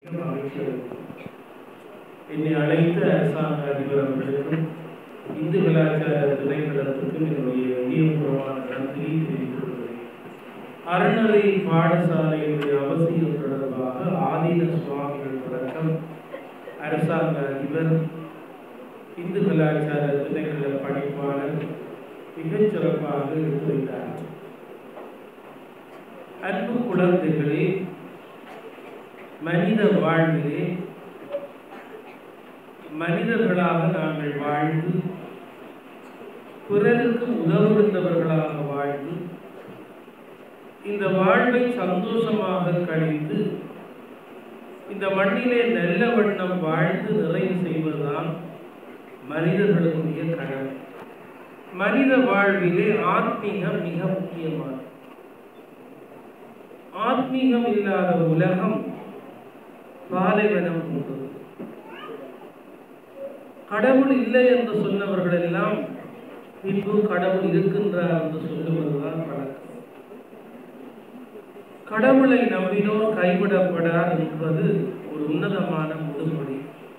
அமைச்சர் என்னை அழைத்த அரசாங்க அதிபர் அவர்களுக்கும் இந்து கலாச்சார திணைக்களத்துக்கும் என்னுடைய இதயபூர்வமான நன்றியை தெரிவித்துக் கொள்கிறேன் அறநிலை பாடசாலையினுடைய அவசியம் தொடர்பாக ஆதீன சுவாமிகள் தொடக்கம் அரசாங்க அதிபர் இந்து கலாச்சார திணைக்கள பணிப்பாளர் மிகச் சிறப்பாக எடுத்துரைத்தார் அன்பு குழந்தைகளே மனித வாழ்விலே மனிதர்களாக நாங்கள் வாழ்ந்து பிறருக்கு உதவுகின்றவர்களாக வாழ்ந்து இந்த வாழ்வை சந்தோஷமாக கழித்து இந்த மண்ணிலே நல்ல வண்ணம் வாழ்ந்து நிறைவு செய்வதுதான் மனிதர்களுடைய கடமை மனித வாழ்விலே ஆத்மீகம் மிக முக்கியமானது ஆத்மீகம் இல்லாத உலகம் பாலைவனம் போன்றது கடவுள் இல்லை என்று சொன்னவர்கள் எல்லாம் பின்பு கடவுள் இருக்கின்றார் என்று சொல்லுவதுதான் பழக்கம் கடவுளை நம்பினோர் கைவிடப்படார் என்பது ஒரு உன்னதமான முதுமொழி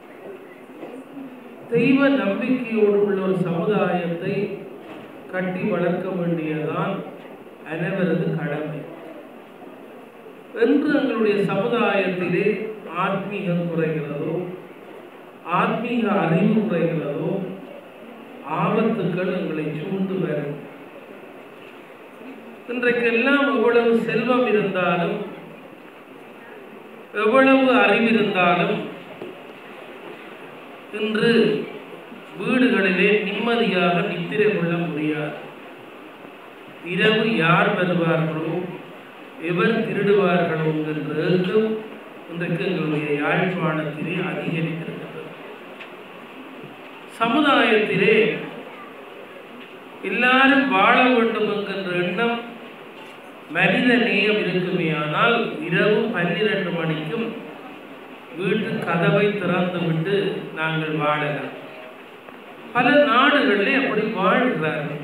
தெய்வ நம்பிக்கையோடு உள்ள ஒரு சமுதாயத்தை கட்டி வளர்க்க வேண்டியதுதான் அனைவரது கடமை என்று எங்களுடைய சமுதாயத்திலே ஆத்மீகம் குறைகிறதோ ஆத்மீக அறிவு குறைகிறதோ ஆபத்துக்கள் எங்களை சூழ்ந்து வரும் இன்றைக்கெல்லாம் எவ்வளவு செல்வம் இருந்தாலும் எவ்வளவு அறிவு இருந்தாலும் இன்று வீடுகளிலே நிம்மதியாக நித்திரை கொள்ள முடியாது இரவு யார் வருவார்களோ எவர் திருடுவார்களோ என்ற ஏக்கம் இன்றைக்கு எங்களுடைய யாழ்ப்பாணத்திலே அதிகரித்திருக்கிறது சமுதாயத்திலே எல்லாரும் வாழ வேண்டும் என்கின்ற எண்ணம் மனித நேயம் இருக்குமே ஆனால் இரவு பன்னிரண்டு மணிக்கும் வீட்டு கதவை திறந்து விட்டு நாங்கள் வாழலாம் பல நாடுகளிலே அப்படி வாழ்கிறார்கள்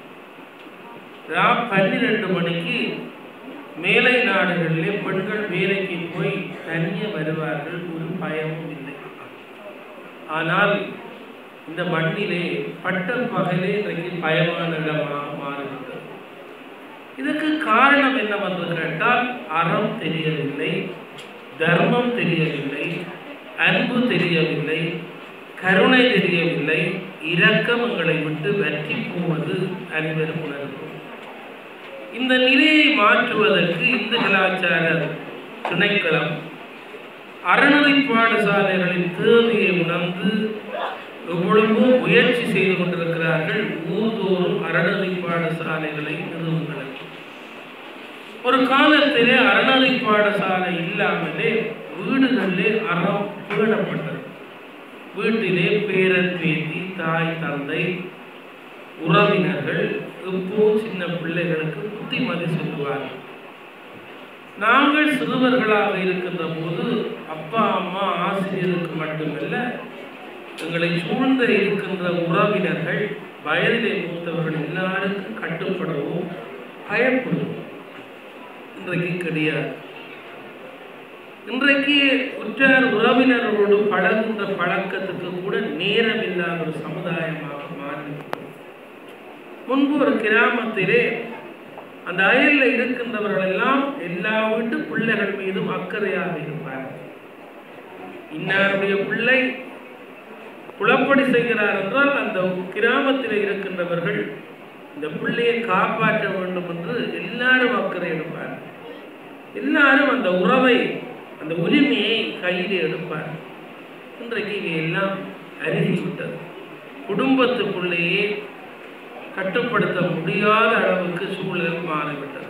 பன்னிரண்டு மணிக்கு மேலை நாடுகளிலே பெண்கள் வேலைக்கு போய் தனியே வருவார்கள் ஒரு பயமும் இல்லை ஆனால் இந்த மண்ணிலே பட்ட பகலே இன்றைக்கு பயமான இடமாக மாறுகின்றது இதற்கு காரணம் என்னவென்று கேட்டால் அறம் தெரியவில்லை தர்மம் தெரியவில்லை அன்பு தெரியவில்லை கருணை தெரியவில்லை இரக்கம் எங்களை விட்டு வெற்றி போவது அனைவரும் உணர்வு இந்த நிலையை மாற்றுவதற்கு இந்து கலாச்சார திணைக்களம் அறநிலை பாடசாலைகளின் தேவையை உணர்ந்து எவ்வளவோ முயற்சி செய்து கொண்டிருக்கிறார்கள் ஊர்தோறும் அறநிலை பாடசாலைகளை நிறுவுங்கள் ஒரு காலத்திலே அறநிலை பாடசாலை இல்லாமலே வீடுகளிலே அறம் பேணப்பட்டது வீட்டிலே பேரன் பேத்தி தாய் தந்தை உறவினர்கள் இப்போ சின்ன பிள்ளைகளுக்கு புத்திமதி சொல்லுவார்கள் நாங்கள் சிறுவர்களாக இருக்கின்ற போது அப்பா அம்மா ஆசிரியருக்கு மட்டுமல்ல எங்களை சூழ்ந்த இருக்கின்ற உறவினர்கள் வயதிலே மூத்தவர்கள் எல்லாருக்கும் கட்டுப்படவும் பயப்படுவோம் இன்றைக்கு கிடையாது இன்றைக்கு உற்றார் உறவினர்களோடு பழகுகின்ற பழக்கத்துக்கு கூட நேரம் இல்லாத ஒரு சமுதாயமாக மாறி முன்பு ஒரு கிராமத்திலே அந்த அயலில் இருக்கின்றவர்கள் எல்லாம் எல்லா வீட்டு பிள்ளைகள் மீதும் அக்கறையாக இருப்பார்கள் இன்னாருடைய பிள்ளை குளப்படி செய்கிறார் என்றால் அந்த கிராமத்தில் இருக்கின்றவர்கள் இந்த பிள்ளையை காப்பாற்ற வேண்டும் என்று எல்லாரும் அக்கறை எடுப்பார் எல்லாரும் அந்த உறவை அந்த உரிமையை கையில் எடுப்பார் இன்றைக்கு இவை எல்லாம் அருகிவிட்டது குடும்பத்துக்குள்ளேயே கட்டுப்படுத்த முடியாத அளவுக்கு சூழல் மாறிவிட்டது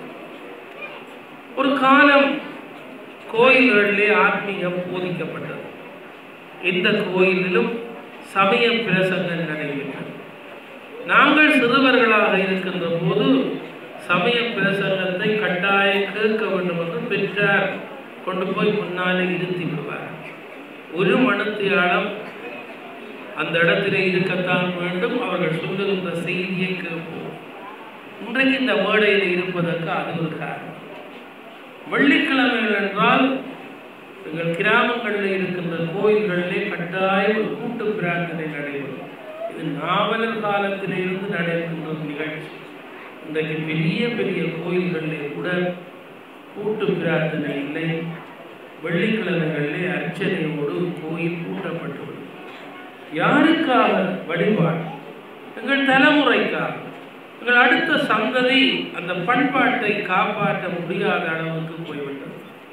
ஒரு காலம் கோயில்களிலே ஆத்மீகம் போதிக்கப்பட்டது எந்த கோயிலிலும் சமய பிரசங்கம் நடைபெற்றது நாங்கள் சிறுவர்களாக இருக்கின்ற போது சமய பிரசங்கத்தை கட்டாயம் கேட்க வேண்டும் என்று பெற்றார் கொண்டு போய் முன்னாலே இருத்தி விடுவார் ஒரு மனத்தியாலம் அந்த இடத்திலே இருக்கத்தான் வேண்டும் அவர்கள் சொல்லுகின்ற செய்தியை கேட்போம் இன்றைக்கு இந்த மேடையில் இருப்பதற்கு அது ஒரு காரணம் வெள்ளிக்கிழமைகள் என்றால் எங்கள் கிராமங்களில் இருக்கின்ற கோயில்களிலே கட்டாயம் ஒரு கூட்டு பிரார்த்தனை நடைபெறும் இது நாவலர் காலத்திலிருந்து நடைபெறுகின்ற ஒரு நிகழ்ச்சி இன்றைக்கு பெரிய பெரிய கோயில்களிலே கூட கூட்டு பிரார்த்தனை இல்லை வெள்ளிக்கிழமைகளிலே அர்ச்சனையோடு கோயில் பூட்டப்பட்டுவிடும் யாருக்காக வழிபாடு எங்கள் தலைமுறைக்காக எங்கள் அடுத்த சந்ததி அந்த பண்பாட்டை காப்பாற்ற முடியாத அளவுக்கு போய்விட்டது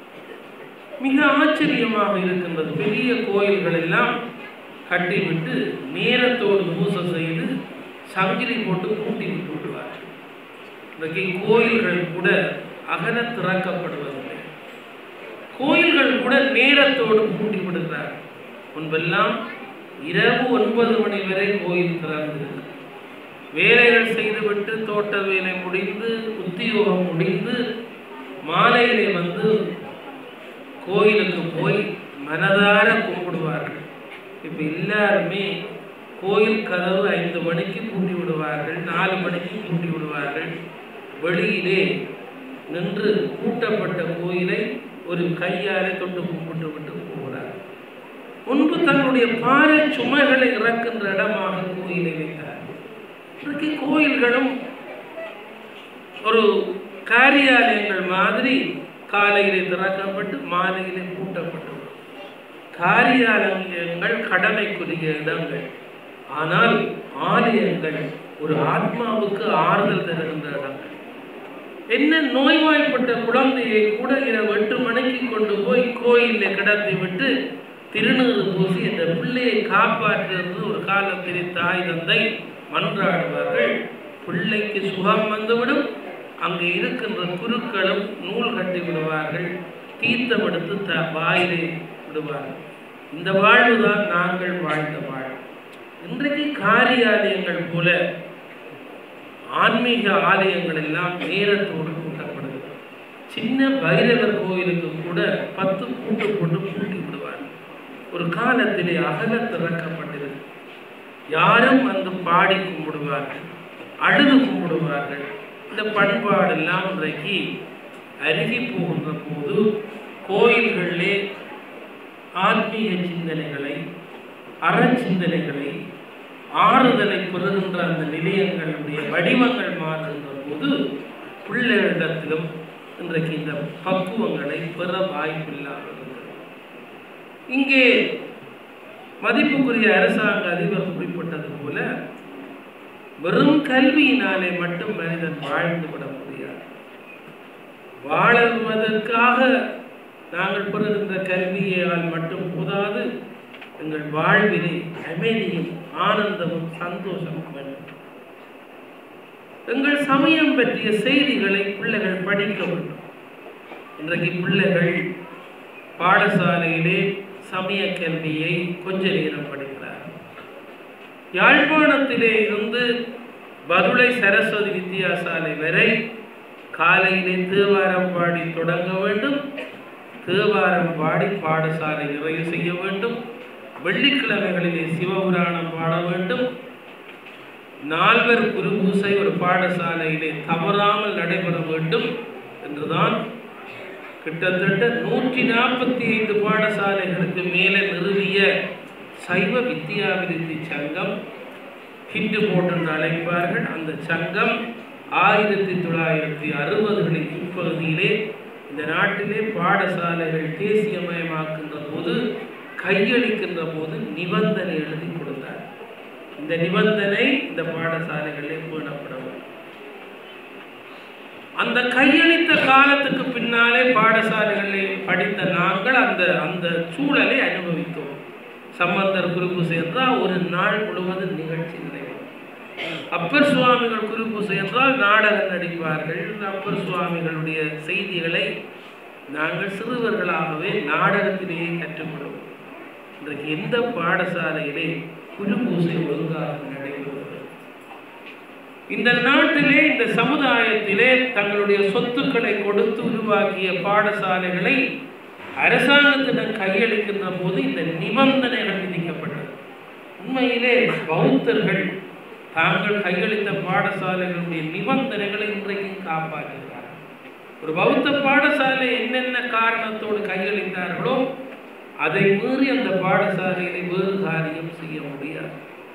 மிக ஆச்சரியமாக இருக்கின்றது பெரிய கோயில்கள் எல்லாம் கட்டிவிட்டு நேரத்தோடு பூசை செய்து சங்கிலி போட்டு பூட்டி விட்டு விடுவார்கள் இன்றைக்கு கோயில்கள் கூட அகல திறக்கப்படுவதில்லை கோயில்கள் கூட நேரத்தோடு பூட்டி விடுகிறார் முன்பெல்லாம் இரவு ஒன்பது மணி வரை கோயில் திறந்திருக்கு வேலைகள் செய்துவிட்டு தோட்ட வேலை முடிந்து உத்தியோகம் முடிந்து மாலையிலே வந்து கோயிலுக்கு போய் மனதார கும்பிடுவார்கள் இப்போ எல்லாருமே கோயில் கதவு ஐந்து மணிக்கு பூட்டி விடுவார்கள் நாலு மணிக்கு பூட்டி விடுவார்கள் வெளியிலே நின்று பூட்டப்பட்ட கோயிலை ஒரு கையாலே தொட்டு கும்பிட்டு விட்டு போகிறார் முன்பு தன்னுடைய பாறை சுமைகளை இறக்கின்ற இடமாக கோயிலை வைத்தார் இன்றைக்கு கோயில்களும் ஒரு காரியாலயங்கள் மாதிரி காலையிலே திறக்கப்பட்டு மாலையிலே பூட்டப்பட்டு காரியாலயங்கள் கடமைக்குரிய இடங்கள் ஆனால் ஆலயங்கள் ஒரு ஆத்மாவுக்கு ஆறுதல் தருகின்ற இடங்கள் என்ன நோய்வாய்ப்பட்ட குழந்தையை கூட இரவு எட்டு மணிக்கு கொண்டு போய் கோயிலில் கிடத்தி விட்டு திருநீறு பூசி அந்த பிள்ளையை காப்பாற்றுறது ஒரு காலத்திலே தாய் தந்தை மன்றாடுவார்கள் பிள்ளைக்கு சுகம் வந்துவிடும் அங்கே இருக்கின்ற குருக்களும் நூல் கட்டி விடுவார்கள் தீர்த்தம் எடுத்து த வாயிலே விடுவார்கள் இந்த வாழ்வு தான் நாங்கள் வாழ்ந்த வாழ்வு இன்றைக்கு காரியாலயங்கள் போல ஆன்மீக ஆலயங்கள் எல்லாம் நேரத்தோடு கூட்டப்படுது சின்ன பைரவர் கோயிலுக்கு கூட பத்து பூட்டு போட்டு பூட்டி விடுவார் ஒரு காலத்திலே அகல திறக்கப்பட்டிருக்கு யாரும் வந்து பாடி கும்பிடுவார்கள் அழுது கும்பிடுவார்கள் இந்த பண்பாடெல்லாம் இன்றைக்கு அருகி போகின்ற போது கோயில்களிலே ஆத்மீக சிந்தனைகளை அறச்சிந்தனைகளை ஆறுதலை பெறுகின்ற அந்த நிலையங்களுடைய வடிவங்கள் மாறுகின்ற போது பிள்ளைகளிடத்திலும் இன்றைக்கு இந்த பக்குவங்களை பெற வாய்ப்பில்லாமல் இருக்கிறது இங்கே மதிப்புக்குரிய அரசாங்க அதிபர் குறிப்பிட்டது போல வெறும் கல்வியினாலே மட்டும் மனிதன் வாழ்ந்து விட முடியாது வாழுவதற்காக நாங்கள் பெறுகின்ற கல்வியால் மட்டும் போதாது எங்கள் வாழ்விலே அமைதியும் ஆனந்தமும் சந்தோஷமும் வேண்டும் எங்கள் சமயம் பற்றிய செய்திகளை பிள்ளைகள் படிக்க வேண்டும் இன்றைக்கு பிள்ளைகள் பாடசாலையிலே சமய கல்வியை கொஞ்ச நேரம் படிக்கிறார் யாழ்ப்பாணத்திலே இருந்து பதுளை சரஸ்வதி வித்தியாசாலை வரை காலையிலே தேவாரம் பாடி தொடங்க வேண்டும் தேவாரம் பாடி பாடசாலை நிறைவு செய்ய வேண்டும் வெள்ளிக்கிழமைகளிலே சிவபுராணம் பாட வேண்டும் நால்வர் குருபூசை ஒரு பாடசாலையிலே தவறாமல் நடைபெற வேண்டும் என்றுதான் கிட்டத்தட்ட நூற்றி நாற்பத்தி ஐந்து பாடசாலைகளுக்கு மேலே நிறுவிய சைவ வித்யாபிருத்தி சங்கம் ஹிந்து போட்டு என்று அழைப்பார்கள் அந்த சங்கம் ஆயிரத்தி தொள்ளாயிரத்தி அறுபதுகளின் பிற்பகுதியிலே இந்த நாட்டிலே பாடசாலைகள் தேசியமயமாக்கின்ற போது கையளிக்கின்ற போது நிபந்தனை எழுதி கொடுத்தார் இந்த நிபந்தனை இந்த பாடசாலைகளிலே பேணப்பட வேண்டும் அந்த கையளித்த காலத்துக்கு பின்னாலே பாடசாலைகளில் படித்த நாங்கள் அந்த அந்த சூழலை அனுபவித்தோம் சம்பந்தர் குருபூசை என்றால் ஒரு நாள் முழுவதும் நிகழ்ச்சி நடைபெறும் அப்பர் சுவாமிகள் குருபூசை என்றால் நாடகம் நடிப்பார்கள் அப்பர் சுவாமிகளுடைய செய்திகளை நாங்கள் சிறுவர்களாகவே நாடகத்திலேயே கற்றுக்கொள்வோம் இன்றைக்கு எந்த பாடசாலையிலே குருபூசை ஒழுங்காக நடைபெறுகிறது இந்த நாட்டிலே இந்த சமுதாயத்திலே தங்களுடைய சொத்துக்களை கொடுத்து உருவாக்கிய பாடசாலைகளை அரசாங்கத்திடம் கையளிக்கின்ற போது இந்த நிபந்தனைகள் விதிக்கப்பட்டது உண்மையிலே பௌத்தர்கள் தாங்கள் கையளித்த பாடசாலைகளுடைய நிபந்தனைகளை இன்றைக்கும் காப்பாற்றுகிறார்கள் ஒரு பௌத்த பாடசாலை என்னென்ன காரணத்தோடு கையளித்தார்களோ அதை மீறி அந்த பாடசாலையிலே வேறு காரியம் செய்ய முடியாது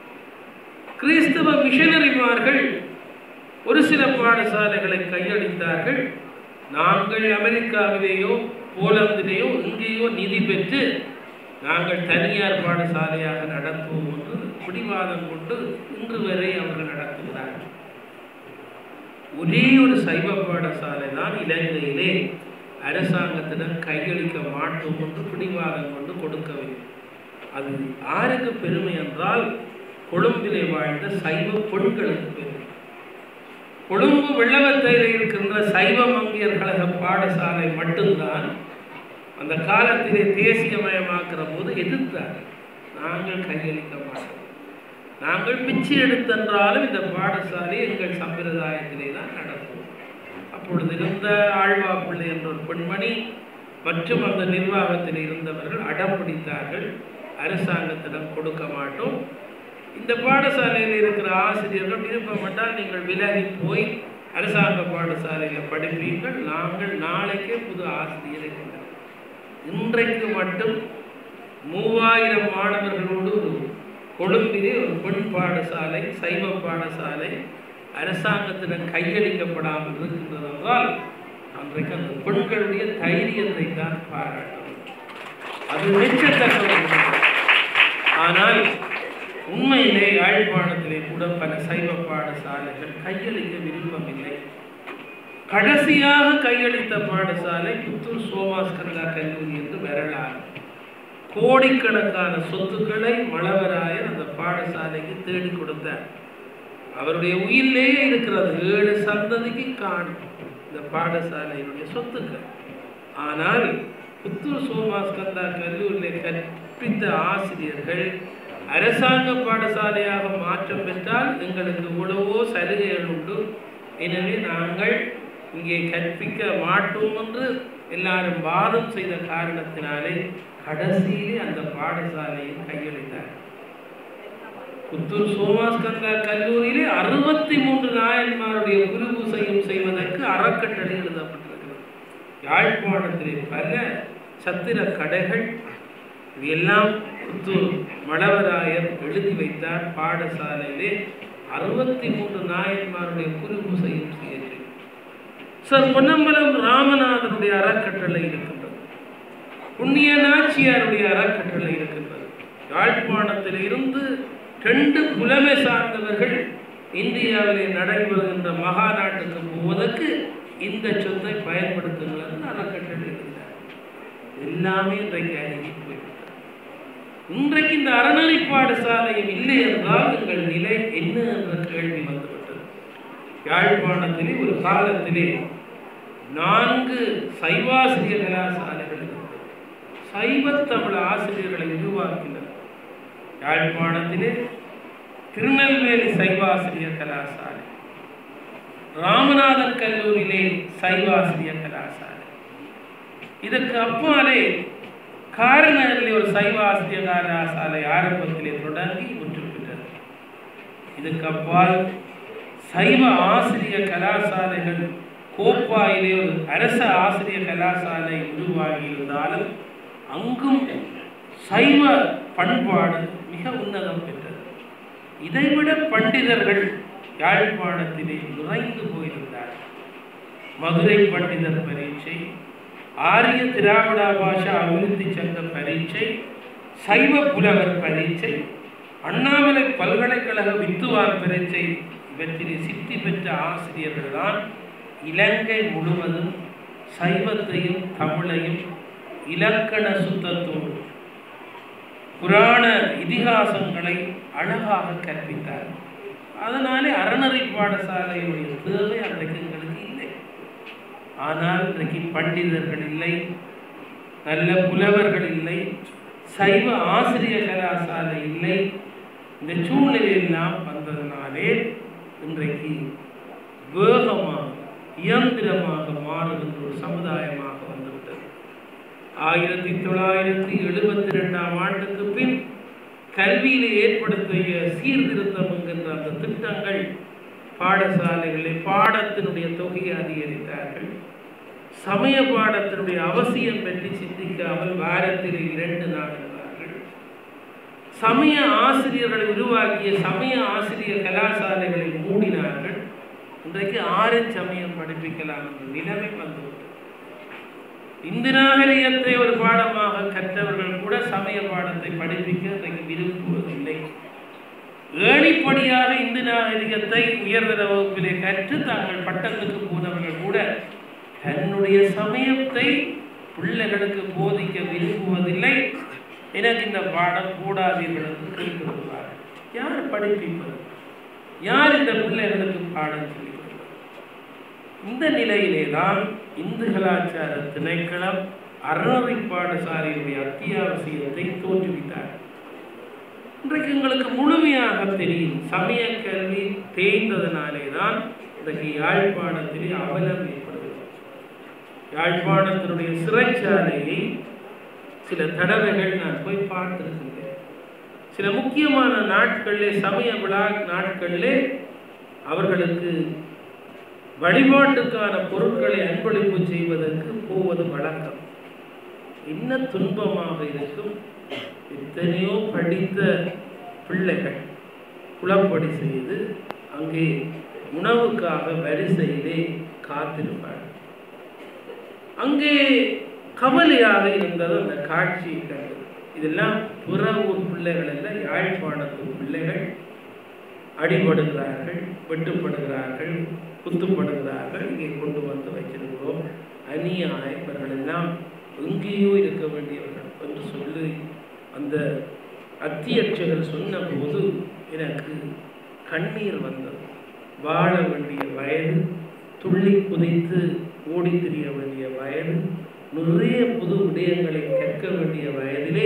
கிறிஸ்தவ மிஷனரிமார்கள் ஒரு சில பாடசாலைகளை கையளித்தார்கள் நாங்கள் அமெரிக்காவிலேயோ போலந்திலேயோ இங்கேயோ நிதி பெற்று நாங்கள் தனியார் பாடசாலையாக நடத்துவோம் என்று பிடிவாதம் கொண்டு இன்று வரை அவர்கள் நடத்துகிறார்கள் ஒரே ஒரு சைவ பாடசாலை தான் இலங்கையிலே அரசாங்கத்திடம் கையளிக்க மாட்டோம் என்று பிடிவாதம் கொண்டு கொடுக்கவில்லை அது யாருக்கு பெருமை என்றால் கொழும்பிலே வாழ்ந்த சைவ பொருட்களுக்கு பெருமை கொழும்பு வெள்ளவத்தையில் இருக்கின்ற சைவ மங்கியர் கழக பாடசாலை மட்டும்தான் அந்த காலத்திலே தேசியமயமாக்குற போது எதிர்த்தார் நாங்கள் கையளிக்க மாட்டோம் நாங்கள் பிச்சை எடுத்தென்றாலும் இந்த பாடசாலை எங்கள் சம்பிரதாயத்திலே தான் நடக்கும் அப்பொழுது இருந்த ஆழ்வா பிள்ளை என்ற ஒரு பெண்மணி மற்றும் அந்த நிர்வாகத்தில் இருந்தவர்கள் அடம் பிடித்தார்கள் அரசாங்கத்திடம் கொடுக்க மாட்டோம் இந்த பாடசாலையில் இருக்கிற ஆசிரியர்கள் விருப்பப்பட்டால் நீங்கள் விலகி போய் அரசாங்க பாடசாலையில் படிப்பீர்கள் நாங்கள் நாளைக்கே புது ஆசிரியரை கொண்டார் இன்றைக்கு மட்டும் மூவாயிரம் மாணவர்களோடு ஒரு கொழும்பிலே ஒரு பெண் பாடசாலை சைவ பாடசாலை அரசாங்கத்திடம் கையளிக்கப்படாமல் இருக்கின்றது என்றால் அன்றைக்கு அந்த பெண்களுடைய தைரியத்தை தான் பாராட்டணும் அது மெச்சத்தக்க ஆனால் உண்மையிலே யாழ்ப்பாணத்திலே கூட பல சைவ பாடசாலைகள் கையளிக்க விருப்பமில்லை கடைசியாக கையளித்த பாடசாலை புத்தூர் சோமாஸ்கரலா கல்லூரி என்று வரலாறு கோடிக்கணக்கான சொத்துக்களை மழவராயர் அந்த பாடசாலைக்கு தேடி கொடுத்தார் அவருடைய உயிரிலேயே இருக்கிறது ஏழு சந்ததிக்கு காணும் இந்த பாடசாலையினுடைய சொத்துக்கள் ஆனால் புத்தூர் சோமாஸ்கந்தா கல்லூரியில் கற்பித்த ஆசிரியர்கள் அரசாங்க பாடசாலையாக மாற்றம் பெற்றால் எங்களுக்கு இவ்வளவோ சலுகைகள் உண்டு எனவே நாங்கள் இங்கே கற்பிக்க மாட்டோம் என்று எல்லாரும் வாதம் செய்த காரணத்தினாலே கடைசியிலே அந்த பாடசாலையை கையளித்தார் புத்தூர் சோமாஸ்கந்தா கல்லூரியிலே அறுபத்தி மூன்று நாயன்மாருடைய குருபூசையும் செய்வதற்கு அறக்கட்டளை எழுதப்பட்டிருக்கிறது யாழ்ப்பாணத்திலே பல சத்திர கடைகள் இவையெல்லாம் புத்தூர் மழவராயர் எழுதி வைத்தார் பாடசாலையிலே அறுபத்தி மூன்று நாயன்மாருடைய குருபூசையும் செய்ய சார் பொன்னம்பலம் ராமநாதனுடைய அறக்கட்டளை இருக்கின்றது புண்ணிய நாச்சியாருடைய அறக்கட்டளை இருக்கின்றது யாழ்ப்பாணத்தில் இருந்து ரெண்டு புலமை சார்ந்தவர்கள் இந்தியாவிலே நடைபெறுகின்ற மகா நாட்டுக்கு போவதற்கு இந்த சொத்தை பயன்படுத்துங்கள் அறக்கட்டளை இருக்கிறார் எல்லாமே இன்றைக்கு அருகி போய்விட்டார் இன்றைக்கு இந்த அறநெறி பாடசாலையும் இல்லை என்றால் எங்கள் நிலை என்ன என்ற கேள்வி வந்துவிட்டது யாழ்ப்பாணத்திலே ஒரு காலத்திலே நான்கு சைவாசிரிய கலாசாலைகள் இருந்தது சைவத்தமிழ் ஆசிரியர்களை உருவாக்கினர் யாழ்ப்பாணத்திலே திருநெல்வேலி சைவாசிரியர் கலாசாலை ராமநாதன் கல்லூரியிலே சைவாசிரியர் கலாசாலை இதற்கு அப்பாலே காரநகரில் ஒரு சைவாசிரியர் கலாசாலை ஆரம்பத்திலே தொடங்கி முற்று பெற்றது இதுக்கு அப்பால் சைவ ஆசிரியர் கலாசாலைகள் கோப்பாயிலே ஒரு அரச ஆசிரியர் கலாசாலை உருவாகி இருந்தாலும் அங்கும் சைவ பண்பாடு மிக உன்னதம் பெற்றது இதைவிட பண்டிதர்கள் யாழ்ப்பாணத்திலே நுழைந்து போயிருந்தார் மதுரை பண்டிதர் பரீட்சை ஆரிய திராவிட பாஷா அபிவிருத்தி சங்க பரீட்சை சைவ புலவர் பரீட்சை அண்ணாமலை பல்கலைக்கழக வித்துவான் பரீட்சை இவற்றிலே சித்தி பெற்ற ஆசிரியர்கள் தான் இலங்கை முழுவதும் சைவத்தையும் தமிழையும் இலக்கண சுத்தத்தோடு புராண இதிகாசங்களை அழகாக கற்பித்தார் அதனாலே அறநெறி பாடசாலையுடைய தேவை அன்றைக்கு எங்களுக்கு இல்லை ஆனால் இன்றைக்கு பண்டிதர்கள் இல்லை நல்ல புலவர்கள் இல்லை சைவ ஆசிரியர் கலாசாலை இல்லை இந்த சூழ்நிலையெல்லாம் வந்ததுனாலே இன்றைக்கு வேகமாக இயந்திரமாக மாறுகின்ற ஒரு சமுதாயமாக வந்துவிட்டது ஆயிரத்தி தொள்ளாயிரத்தி எழுபத்தி ரெண்டாம் ஆண்டுக்கு பின் கல்வியில் ஏற்படுத்திய சீர்திருத்தம் என்கின்ற அந்த திட்டங்கள் பாடசாலைகளில் பாடத்தினுடைய தொகையை அதிகரித்தார்கள் சமய பாடத்தினுடைய அவசியம் பற்றி சிந்திக்காமல் வாரத்தில் இரண்டு நாள் இருந்தார்கள் சமய ஆசிரியர்களை உருவாக்கிய சமய ஆசிரியர் கலாசாலைகளை மூடினார்கள் இன்றைக்கு ஆரன் சமயம் படிப்பிக்கலாம் என்ற நிலைமை வந்துவிட்டது இந்து நாகரிகத்தை ஒரு பாடமாக கற்றவர்கள் கூட சமய பாடத்தை படிப்பிக்க இன்றைக்கு விரும்புவதில்லை ஏணிப்படியாக இந்து நாகரிகத்தை உயர்தர வகுப்பிலே கற்று தாங்கள் பட்டத்துக்கு போனவர்கள் கூட தன்னுடைய சமயத்தை பிள்ளைகளுக்கு போதிக்க விரும்புவதில்லை எனக்கு இந்த பாடம் கூடாதீர்கள் என்று கேட்டு வருவார்கள் யார் படிப்பிப்பது யார் இந்த பிள்ளைகளுக்கு பாடம் சொல்லி கொடுப்பது? இந்த நிலையிலே தான் இந்து கலாச்சார திணைக்களம் அறநெறி பாடசாலையுடைய அத்தியாவசியத்தை தோற்றுவித்தார் இன்றைக்கு எங்களுக்கு முழுமையாக தெரியும் சமய கல்வி தேய்ந்ததனாலே தான் இன்றைக்கு யாழ்ப்பாணத்திலே அவலம் ஏற்படுகிறது யாழ்ப்பாணத்தினுடைய சிறைச்சாலையை சில தடவைகள் நான் போய் பார்த்திருக்கின்றேன் சில முக்கியமான நாட்களிலே சமய விழா நாட்களிலே அவர்களுக்கு வழிபாட்டுக்கான பொருட்களை அன்பளிப்பு செய்வதற்கு போவது வழக்கம் என்ன துன்பமாக இருக்கும் எத்தனையோ படித்த பிள்ளைகள் குளப்படி செய்து அங்கே உணவுக்காக வரிசையிலே காத்திருப்பார்கள் அங்கே கவலையாக இருந்தது அந்த காட்சியை கண்டது இதெல்லாம் புற ஊர் பிள்ளைகள் அல்ல யாழ்ப்பாணத்து பிள்ளைகள் அடிபடுகிறார்கள் வெட்டுப்படுகிறார்கள் குத்துப்படுகிறார்கள் இங்கே கொண்டு வந்து வைத்திருக்கிறோம் அநியாய இவர்கள் எல்லாம் எங்கேயோ இருக்க வேண்டியவர்கள் என்று சொல்லி அந்த அத்தியட்சகர் சொன்னபோது எனக்கு கண்ணீர் வந்தது வாழ வேண்டிய வயது துள்ளி குதித்து ஓடி திரிய வேண்டிய வயது நிறைய புது விடயங்களை கற்க வேண்டிய வயதிலே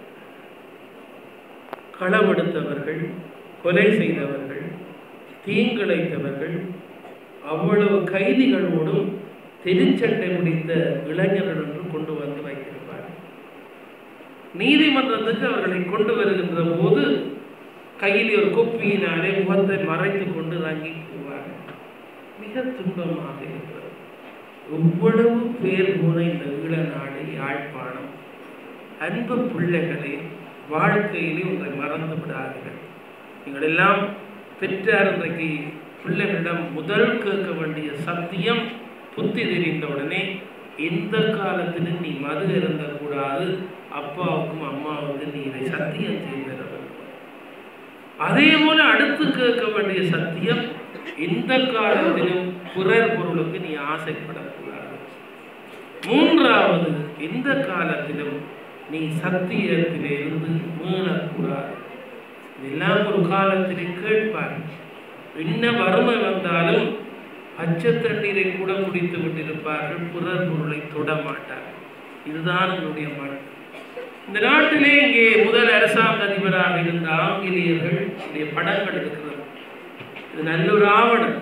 களவெடுத்தவர்கள் கொலை செய்தவர்கள் தீங்கிழைத்தவர்கள் அவ்வளவு கைதிகளோடும் தெருச்சண்டை முடித்த இளைஞர்கள் என்று கொண்டு வந்து வைத்திருப்பார் நீதிமன்றத்துக்கு அவர்களை கொண்டு வருகின்ற போது கையில் ஒரு கொப்பியினாலே முகத்தை மறைத்து கொண்டு தாங்கி போவார் மிக துன்பமாக இருக்கிறது எவ்வளவு பேர் போன இந்த ஈழ நாடு யாழ்ப்பாணம் அன்பு பிள்ளைகளை வாழ்க்கையிலே ஒன்றை மறந்து விடாதீர்கள் நீங்கள் எல்லாம் பெற்றார் இன்றைக்கு பிள்ளைகளிடம் முதல் கேட்க வேண்டிய சத்தியம் புத்தி தெரிந்த உடனே எந்த காலத்திலும் நீ மது இருந்தக்கூடாது அப்பாவுக்கும் அம்மாவுக்கும் நீ இதை சத்தியம் செய்திட வேண்டும் அதே போல அடுத்து கேட்க வேண்டிய சத்தியம் எந்த காலத்திலும் பிறர் பொருளுக்கு நீ ஆசைப்படக்கூடாது மூன்றாவது எந்த காலத்திலும் நீ சத்தியத்திலிருந்து மீளக்கூடாது இதெல்லாம் ஒரு காலத்திலே கேட்பார் என்ன வறுமை வந்தாலும் பச்சை தண்ணீரை கூட குடித்து விட்டிருப்பார்கள் பிறர் பொருளை தொட மாட்டார்கள் இதுதான் என்னுடைய மண் இந்த நாட்டிலே இங்கே முதல் அரசாங்க அதிபராக இருந்த ஆங்கிலேயர்கள் உடைய படங்கள் இருக்கிறது இது நல்ல ஒரு ஆவணம்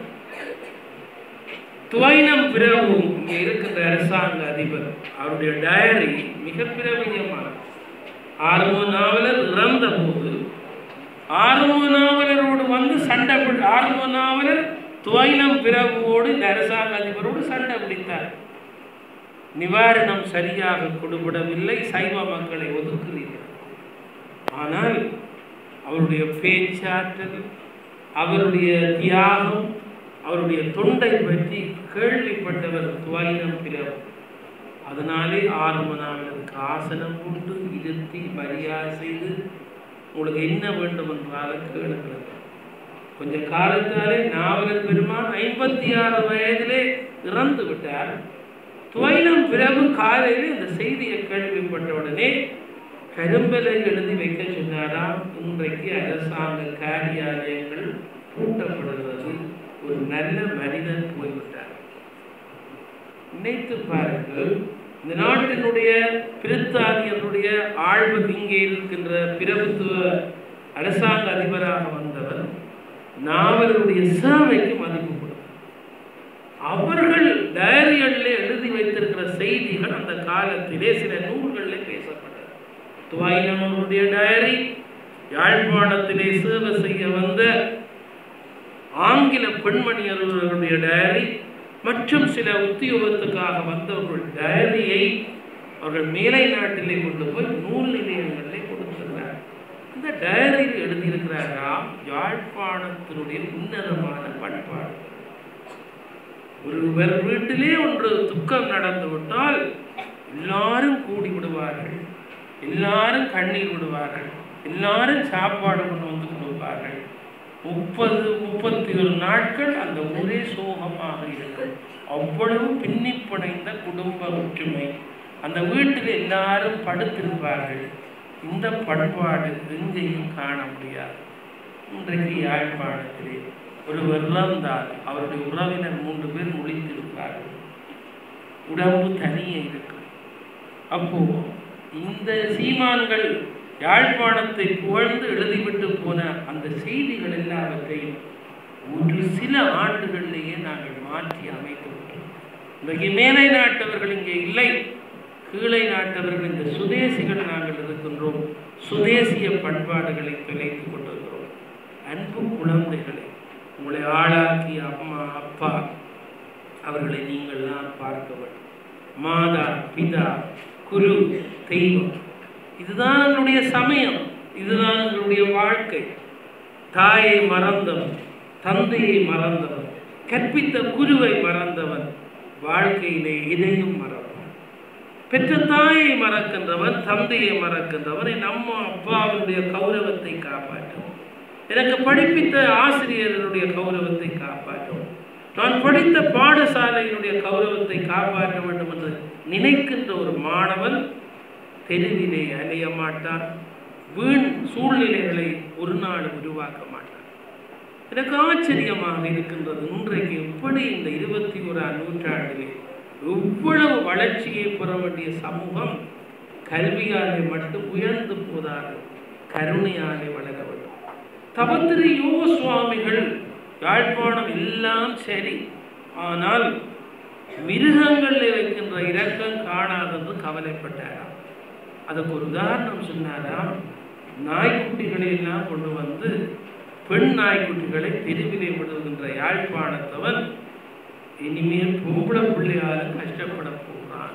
துவைனம் பிரபு இங்கே இருக்கின்ற அரசாங்க அதிபர் அவருடைய டயரி மிக பிரபலியமானது ஆர்வ நாவலர் இறந்த போது ஆர்வ நாவலரோடு வந்து சண்டை பிடி ஆர்வ நாவலர் துவைனம் பிரபுவோடு இந்த அரசாங்க அதிபரோடு சண்டை பிடித்தார் நிவாரணம் சரியாக கொடுபடவில்லை சைவ மக்களை ஒதுக்குறீர்கள் ஆனால் அவருடைய பேச்சாற்றல் அவருடைய தியாகம் அவருடைய தொண்டை பற்றி கேள்விப்பட்டவர் துவைனம் பிரபு அதனாலே ஆறுமனாவினருக்கு ஆசனம் கொண்டு இருத்தி மரியாதை செய்து உங்களுக்கு என்ன வேண்டும் என்றாலும் கேளுங்கள் கொஞ்ச காலத்தாலே நாவலர் பெருமான் ஐம்பத்தி ஆறு வயதிலே இறந்து விட்டார் துவைனம் பிறகு காலையில் இந்த செய்தியை கேள்விப்பட்ட உடனே கரும்பலை எழுதி வைக்க சொன்னாராம் இன்றைக்கு அரசாங்க காரியாலயங்கள் பூட்டப்படுகிறது ஒரு நல்ல மனிதன் போய்விட்டார் நினைத்து பாருங்கள் இந்த நாட்டினுடைய பிரித்தானியனுடைய ஆழ்வு இங்கே இருக்கின்ற பிரபுத்துவ அரசாங்க அதிபராக வந்தவர் நாவலருடைய சேவைக்கு மதிப்பு கொடுத்தார் அவர்கள் டைரிகளில் எழுதி வைத்திருக்கிற செய்திகள் அந்த காலத்திலே சில நூல்களில் பேசப்பட்டது துவாயினவருடைய டைரி யாழ்ப்பாணத்திலே சேவை செய்ய வந்த ஆங்கில பெண்மணி அவர்களுடைய டைரி மற்றும் சில உத்தியோகத்துக்காக வந்தவர்கள் டைரியை அவர்கள் மேலை நாட்டிலே கொண்டு போய் நூல் நிலையங்களிலே கொடுத்திருக்கிறார் இந்த டைரியில் எழுதியிருக்கிறாராம் யாழ்ப்பாணத்தினுடைய உன்னதமான பண்பாடு ஒருவர் வீட்டிலே ஒன்று துக்கம் நடந்து விட்டால் எல்லாரும் கூடி விடுவார்கள் எல்லாரும் கண்ணீர் விடுவார்கள் எல்லாரும் சாப்பாடு கொண்டு வந்து கொடுப்பார்கள் முப்பது முப்பத்தி ஒரு நாட்கள் அந்த ஒரே சோகமாக இருக்கும் அவ்வளவு பின்னி பிணைந்த குடும்ப ஒற்றுமை அந்த வீட்டில் எல்லாரும் படுத்திருப்பார்கள் இந்த பண்பாடு எங்கேயும் காண முடியாது இன்றைக்கு யாழ்ப்பாணத்திலே ஒருவர் இறந்தால் அவருடைய உறவினர் மூன்று பேர் முடித்திருப்பார்கள் உடம்பு தனியே இருக்கும் அப்போ இந்த சீமான்கள் யாழ்ப்பாணத்தை புகழ்ந்து எழுதிவிட்டு போன அந்த செய்திகள் எல்லாவற்றையும் ஒரு சில ஆண்டுகளிலேயே நாங்கள் மாற்றி அமைத்து விட்டோம் இன்றைக்கு மேலை நாட்டவர்கள் இங்கே இல்லை கீழே நாட்டவர்கள் இந்த சுதேசிகள் நாங்கள் இருக்கின்றோம் சுதேசிய பண்பாடுகளை தொலைத்துக் கொண்டிருக்கிறோம் அன்பு குழந்தைகளை உங்களை ஆளாக்கிய அம்மா அப்பா அவர்களை நீங்கள் தான் பார்க்க வேண்டும் மாதா பிதா குரு தெய்வம் இதுதான் எங்களுடைய சமயம் இதுதான் எங்களுடைய வாழ்க்கை தாயை மறந்தவன் தந்தையை மறந்தவன் கற்பித்த குருவை மறந்தவன் வாழ்க்கையிலே இதையும் மறப்பான் பெற்ற தாயை மறக்கின்றவன் தந்தையை மறக்கின்றவன் என் அம்மா அப்பாவினுடைய கௌரவத்தை காப்பாற்றும் எனக்கு படிப்பித்த ஆசிரியர்களுடைய கௌரவத்தை காப்பாற்றும் நான் படித்த பாடசாலையினுடைய கௌரவத்தை காப்பாற்ற வேண்டும் என்று நினைக்கின்ற ஒரு மாணவன் தெருவிலே அலைய மாட்டான் வீண் சூழ்நிலைகளை ஒரு நாள் உருவாக்க மாட்டான் எனக்கு ஆச்சரியமாக இருக்கின்றது இன்றைக்கு எப்படி இந்த இருபத்தி ஓராம் நூற்றாண்டிலே எவ்வளவு வளர்ச்சியை பெற வேண்டிய சமூகம் கல்வியாலே மட்டும் உயர்ந்து போதாது கருணையாலே வளர வேண்டும் தவத்திரி யோக சுவாமிகள் யாழ்ப்பாணம் எல்லாம் சரி ஆனால் மிருகங்களில் வைக்கின்ற இரக்கம் காணாதென்று கவலைப்பட்டாராம் அதுக்கு ஒரு உதாரணம் சொன்னாராம் நாய்க்குட்டிகளை எல்லாம் கொண்டு வந்து பெண் நாய்க்குட்டிகளை தெருவிலே விடுகின்ற யாழ்ப்பாணத்தவன் இனிமேல் பொம்பளை பிள்ளையாலும் கஷ்டப்பட போகிறான்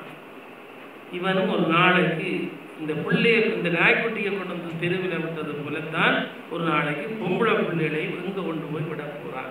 இவனும் ஒரு நாளைக்கு இந்த பிள்ளைய இந்த நாய்க்குட்டியை கொண்டு வந்து தெருவில் விட்டது போலத்தான் ஒரு நாளைக்கு பொம்பளை பிள்ளைகளை எங்கே கொண்டு போய் விட போகிறான்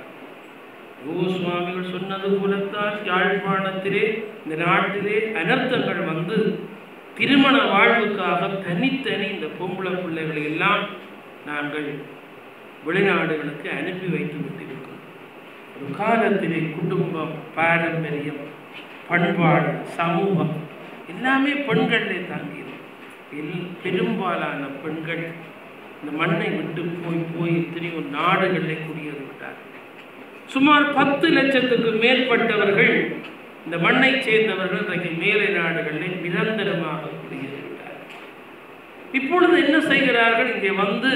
யோ சுவாமிகள் சொன்னது போலத்தான் யாழ்ப்பாணத்திலே இந்த நாட்டிலே அனர்த்தங்கள் வந்து திருமண வாழ்வுக்காக தனித்தனி இந்த பொம்பளை பிள்ளைகளை எல்லாம் நாங்கள் வெளிநாடுகளுக்கு அனுப்பி வைத்து விட்டிருக்கிறோம் ஒரு காலத்திலே குடும்பம் பாரம்பரியம் பண்பாடு சமூகம் எல்லாமே பெண்களிலே தாங்கியது எல் பெரும்பாலான பெண்கள் இந்த மண்ணை விட்டு போய் போய் எத்தனையோ நாடுகளிலே குடியேறி விட்டார் சுமார் பத்து லட்சத்துக்கு மேற்பட்டவர்கள் இந்த மண்ணை சேர்ந்தவர்கள் இன்றைக்கு மேலை நாடுகளில் நிரந்தரமாக குடியேறிவிட்டார் இப்பொழுது என்ன செய்கிறார்கள் இங்கே வந்து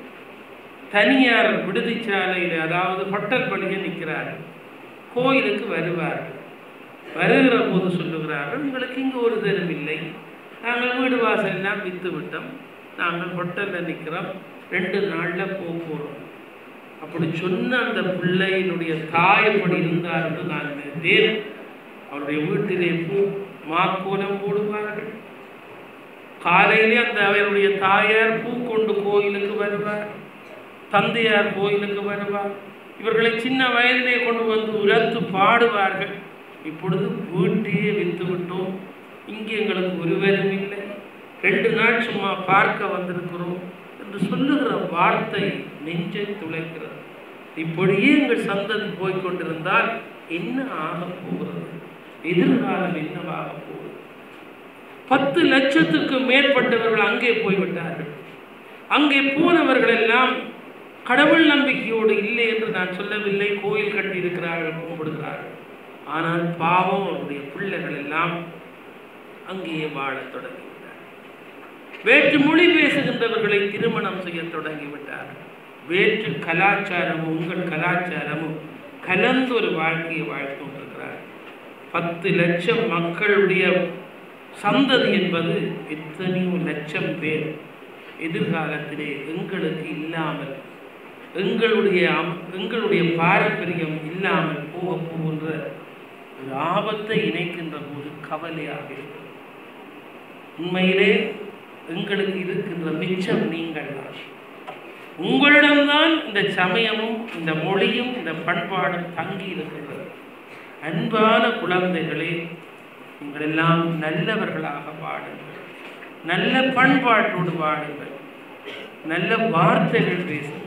தனியார் விடுதிச்சாலையில் அதாவது ஹோட்டல் பணியை நிற்கிறார்கள் கோயிலுக்கு வருவார்கள் வருகிற போது சொல்லுகிறார்கள் உங்களுக்கு இங்கே ஒரு தரம் இல்லை நாங்கள் வீடு வாசல் எல்லாம் விற்று விட்டோம் நாங்கள் ஹோட்டலில் நிற்கிறோம் ரெண்டு நாளில் போக போகிறோம் அப்படி சொன்ன அந்த பிள்ளையினுடைய தாய் எப்படி இருந்தார் என்று நான் நினைத்தேன் அவருடைய வீட்டிலே பூ மாக்கோலம் போடுவார்கள் காலையிலே அந்த அவருடைய தாயார் பூ கொண்டு கோயிலுக்கு வருவார் தந்தையார் கோயிலுக்கு வருவார் இவர்களை சின்ன வயதிலே கொண்டு வந்து உரத்து பாடுவார்கள் இப்பொழுது வீட்டையே வித்து விட்டோம் இங்கே எங்களுக்கு ஒருவரும் இல்லை ரெண்டு நாள் சும்மா பார்க்க வந்திருக்கிறோம் என்று சொல்லுகிற வார்த்தை நெஞ்சை துளைக்கிறது இப்படியே எங்கள் சந்ததி போய்கொண்டிருந்தால் என்ன ஆக போகிறது எதிர்காலம் என்னவாக போகுது பத்து லட்சத்துக்கு மேற்பட்டவர்கள் அங்கே போய்விட்டார்கள் அங்கே போனவர்கள் எல்லாம் கடவுள் நம்பிக்கையோடு இல்லை என்று நான் சொல்லவில்லை கோயில் கட்டி இருக்கிறார்கள் கும்பிடுகிறார்கள் ஆனால் பாவம் அவருடைய பிள்ளைகள் எல்லாம் அங்கேயே வாழத் தொடங்கிவிட்டார் வேற்று மொழி பேசுகின்றவர்களை திருமணம் செய்ய தொடங்கிவிட்டார்கள் வேற்று கலாச்சாரமும் உங்கள் கலாச்சாரமும் கலந்து ஒரு வாழ்க்கையை வாழ்த்து கொண்டிருக்கிறார் பத்து லட்சம் மக்களுடைய சந்ததி என்பது எத்தனையோ லட்சம் பேர் எதிர்காலத்திலே எங்களுக்கு இல்லாமல் எங்களுடைய அம்- எங்களுடைய பாரம்பரியம் இல்லாமல் போக போகின்ற ஒரு ஆபத்தை இணைக்கின்ற போது கவலையாக இருக்கும் உண்மையிலே எங்களுக்கு இருக்கின்ற மிச்சம் நீங்கள் தான் உங்களிடம்தான் இந்த சமயமும் இந்த மொழியும் இந்த பண்பாடும் தங்கி இருக்கின்றது அன்பான குழந்தைகளே நீங்கள் எல்லாம் நல்லவர்களாக வாடுங்கள் நல்ல பண்பாட்டோடு வாடுங்கள் நல்ல வார்த்தைகள் பேசுங்கள்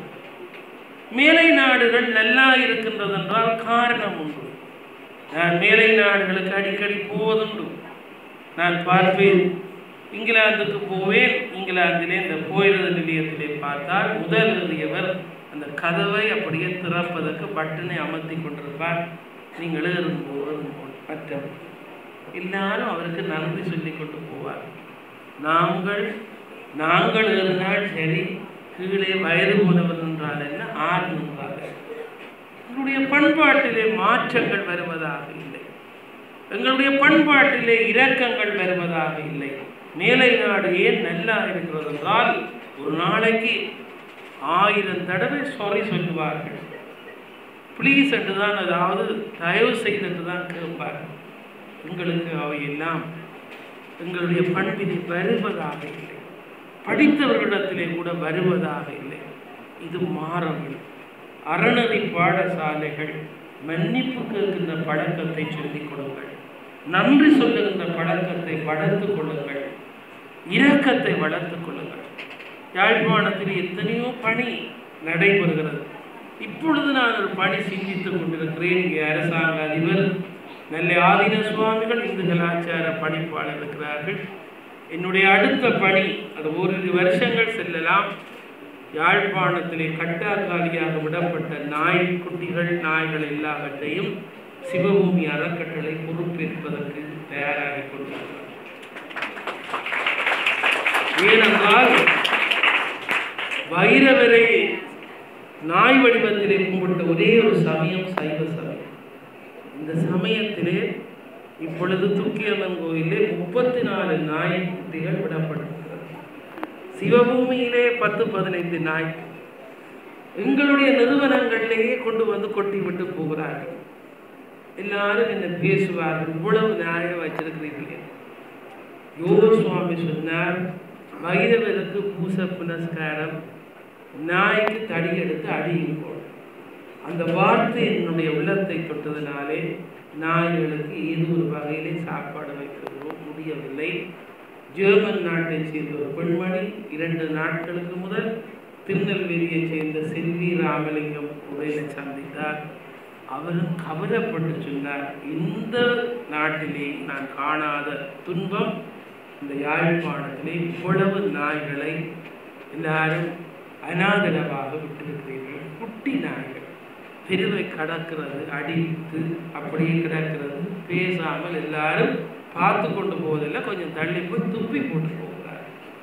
மேலை நாடுகள் நல்லா இருக்கின்றது என்றால் காரணம் உண்டு நான் மேலை நாடுகளுக்கு அடிக்கடி போவதுண்டு நான் பார்ப்பேன் இங்கிலாந்துக்கு போவேன் இங்கிலாந்திலே இந்த போயிறது நிலையத்திலே பார்த்தால் முதல் எழுதியவர் அந்த கதவை அப்படியே திறப்பதற்கு பட்டனை அமர்த்தி கொண்டிருப்பார் நீங்கள் ஏறும்போது மற்றவர் எல்லாரும் அவருக்கு நன்றி சொல்லி கொண்டு போவார் நாங்கள் நாங்கள் ஏறினால் சரி கீழே வயது போனவர் என்றால் என்ன ஆறு நின்றார்கள் எங்களுடைய பண்பாட்டிலே மாற்றங்கள் வருவதாக இல்லை எங்களுடைய பண்பாட்டிலே இரக்கங்கள் வருவதாக இல்லை மேலை நாடு ஏன் நல்லா இருக்கிறது என்றால் ஒரு நாளைக்கு ஆயிரம் தடவை சாரி சொல்லுவார்கள் ப்ளீஸ் என்று தான் அதாவது தயவு செய்து தான் கேட்பார்கள் எங்களுக்கு அவை எல்லாம் எங்களுடைய பண்பினை வருவதாக இல்லை படித்தவர்களிடத்திலே கூட வருவதாக இல்லை இது மாறவில்லை அறநெறி பாடசாலைகள் மன்னிப்பு கேட்கின்ற பழக்கத்தை சொல்லிக் கொடுங்கள் நன்றி சொல்லுகின்ற பழக்கத்தை வளர்த்துக் கொள்ளுங்கள் இரக்கத்தை வளர்த்துக் கொள்ளுங்கள் யாழ்ப்பாணத்தில் எத்தனையோ பணி நடைபெறுகிறது இப்பொழுது நான் ஒரு பணி சிந்தித்துக் கொண்டிருக்கிறேன் இங்கே அரசாங்க அதிபர் நல்ல ஆதீன சுவாமிகள் இந்து கலாச்சார பணிப்பாளர் இருக்கிறார்கள் என்னுடைய அடுத்த பணி அது ஓரிரு வருஷங்கள் செல்லலாம் யாழ்ப்பாணத்திலே கட்டாக்காலியாக விடப்பட்ட நாய்க்குட்டிகள் நாய்கள் எல்லாவற்றையும் சிவபூமி அறக்கட்டளை பொறுப்பேற்பதற்கு தயாராகி கொண்டிருக்கிறார் ஏனென்றால் வைரவரை நாய் வடிவத்திலே கும்பிட்ட ஒரே ஒரு சமயம் சைவ சமயம் இந்த சமயத்திலே இப்பொழுது துக்கியம்மன் கோயிலே முப்பத்தி நாலு நாய்க்குட்டிகள் விடப்பட்டிருக்கிறது சிவபூமியிலே பத்து பதினைந்து நாய் எங்களுடைய நிறுவனங்களிலேயே கொண்டு வந்து கொட்டி விட்டு போகிறார்கள் எல்லாரும் என்ன பேசுவார்கள் இவ்வளவு நியாயம் வச்சிருக்கிறீர்களே யோக சுவாமி சொன்னார் வைரவருக்கு பூச புனஸ்காரம் நாய்க்கு தடி எடுத்து அடியுங்கோள் அந்த வார்த்தை என்னுடைய உள்ளத்தை தொட்டதினாலே நாய்களுக்கு ஏதோ ஒரு வகையிலே சாப்பாடு வைக்கிறோம் முடியவில்லை ஜெர்மன் நாட்டை சேர்ந்த ஒரு பெண்மணி இரண்டு நாட்களுக்கு முதல் திருநெல்வேலியை சேர்ந்த செல்வி ராமலிங்கம் உரையில சந்தித்தார் அவரும் கவலைப்பட்டு சொன்னார் இந்த நாட்டிலே நான் காணாத துன்பம் இந்த யாழ்ப்பாணத்திலே இவ்வளவு நாய்களை எல்லாரும் அனாதரவாக விட்டிருக்கிறீர்கள் குட்டி நாய்கள் தெருவை கடக்கிறது அடித்து அப்படியே கிடக்கிறது பேசாமல் எல்லாரும் பார்த்து கொண்டு போவதில்லை கொஞ்சம் தள்ளி போய் துப்பி போட்டு போகிறார்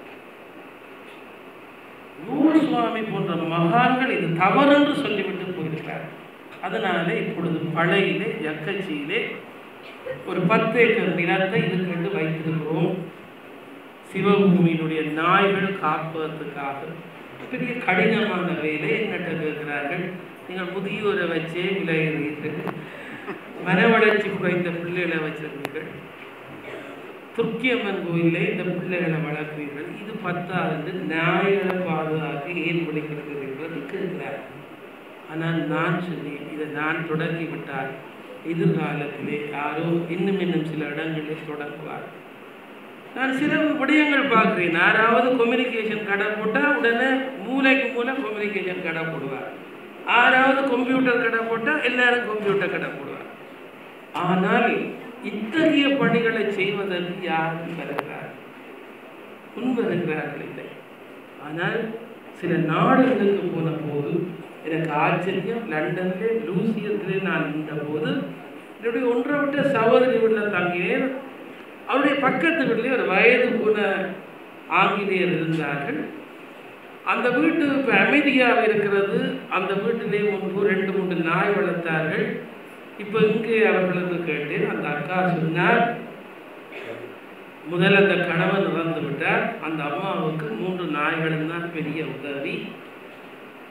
நூறு சுவாமி போன்ற மகான்கள் இது தவறென்று சொல்லிவிட்டு போயிருக்கிறார் அதனால இப்பொழுது பழையிலே யக்கச்சியிலே ஒரு பத்து ஏக்கர் நிலத்தை இதுக்கென்று வைத்திருக்கிறோம் சிவபூமியினுடைய நாய்கள் காப்பதற்காக பெரிய கடினமான வேலை என்னட்ட கேட்கிறார்கள் நீங்கள் முதியோரை வச்சே விளையிறீர்கள் மன வளர்ச்சி குறைந்த பிள்ளைகளை வச்சிருக்கீர்கள் துர்க்கியம்மன் கோயிலில் இந்த பிள்ளைகளை வளர்க்கிறீர்கள் இது பத்தாவது நாய்களை பாதுகாக்க ஏன் விளைக்கிறீர்கள் இருக்கிறார் ஆனால் நான் சொன்னேன் இதை நான் தொடங்கி விட்டால் எதிர்காலத்திலே யாரோ இன்னும் இன்னும் சில இடங்களில் தொடங்குவார் நான் சில விடயங்கள் பார்க்குறேன் யாராவது கம்யூனிகேஷன் கடை போட்டால் உடனே மூளைக்கு மூளை கம்யூனிகேஷன் கடை போடுவார் யாராவது கம்ப்யூட்டர் கடை போட்டால் எல்லாரும் கம்ப்யூட்டர் கடை போடுவார் ஆனால் இத்தகைய பணிகளை செய்வதற்கு யாரும் வருகிறார் முன் வருகிறார்கள் இல்லை ஆனால் சில நாடுகளுக்கு போன போது எனக்கு ஆச்சரியம் லண்டன்லே லூசியத்திலே நான் இருந்த போது என்னுடைய ஒன்றை விட்ட சகோதரி வீட்டில் தங்கினேன் அவருடைய பக்கத்து வீட்டிலே ஒரு வயது போன ஆங்கிலேயர் இருந்தார்கள் அந்த வீட்டு இப்போ அமைதியாக இருக்கிறது அந்த வீட்டிலே முன்பு ரெண்டு மூன்று நாய் வளர்த்தார்கள் இப்போ இங்கே அவர்களுக்கு கேட்டேன் அந்த அக்கா சொன்னார் முதல்ல அந்த கணவன் இறந்து விட்டார் அந்த அம்மாவுக்கு மூன்று நாய்களும் தான் பெரிய உதவி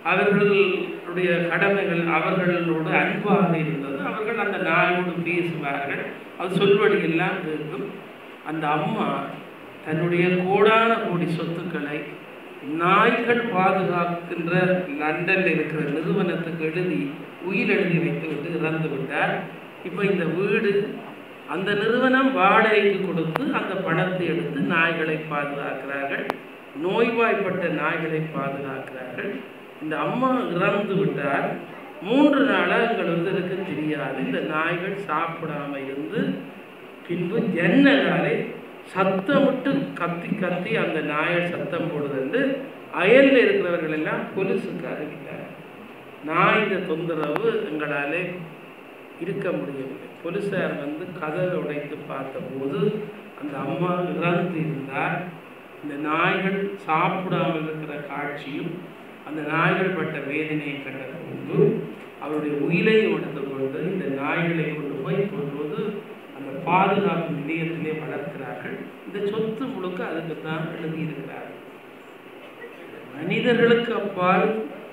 அவர்களுடைய கடமைகள் அவர்களோடு அன்பாக இருந்தது அவர்கள் அந்த நாயோடு பேசுவார்கள் அது சொல்வடி எல்லாம் கேட்கும் அந்த அம்மா தன்னுடைய கோடான கோடி சொத்துக்களை நாய்கள் பாதுகாக்கின்ற லண்டனில் இருக்கிற நிறுவனத்துக்கு எழுதி உயிர் எழுதி வைத்து விட்டு இறந்து விட்டார் இப்போ இந்த வீடு அந்த நிறுவனம் வாடகைக்கு கொடுத்து அந்த பணத்தை எடுத்து நாய்களை பாதுகாக்கிறார்கள் நோய்வாய்ப்பட்ட நாய்களை பாதுகாக்கிறார்கள் இந்த அம்மா இறந்து விட்டார் மூன்று நாளாக எங்களுக்கு இருக்கு தெரியாது இந்த நாய்கள் சாப்பிடாம இருந்து பின்பு ஜன்னலாலே சத்தமிட்டு கத்தி கத்தி அந்த நாயர் சத்தம் போடுதுண்டு அயலில் இருக்கிறவர்கள் எல்லாம் பொலிசுக்கு அறிவித்தார் நாயின் தொந்தரவு எங்களாலே இருக்க முடியவில்லை போலீசார் வந்து கதவை உடைத்து பார்த்தபோது அந்த அம்மா இறந்து இருந்தார் இந்த நாய்கள் சாப்பிடாமல் இருக்கிற காட்சியும் அந்த நாய்கள் பட்ட வேதனையை கண்ட போது அவருடைய உயிரை எடுத்துக்கொண்டு இந்த நாய்களை கொண்டு போய் கொண்டு அந்த பாதுகாப்பு நிலையத்திலே வளர்க்கிறார்கள் இந்த சொத்து முழுக்க அதுக்கு தான் எழுதியிருக்கிறார்கள் மனிதர்களுக்கு அப்பால்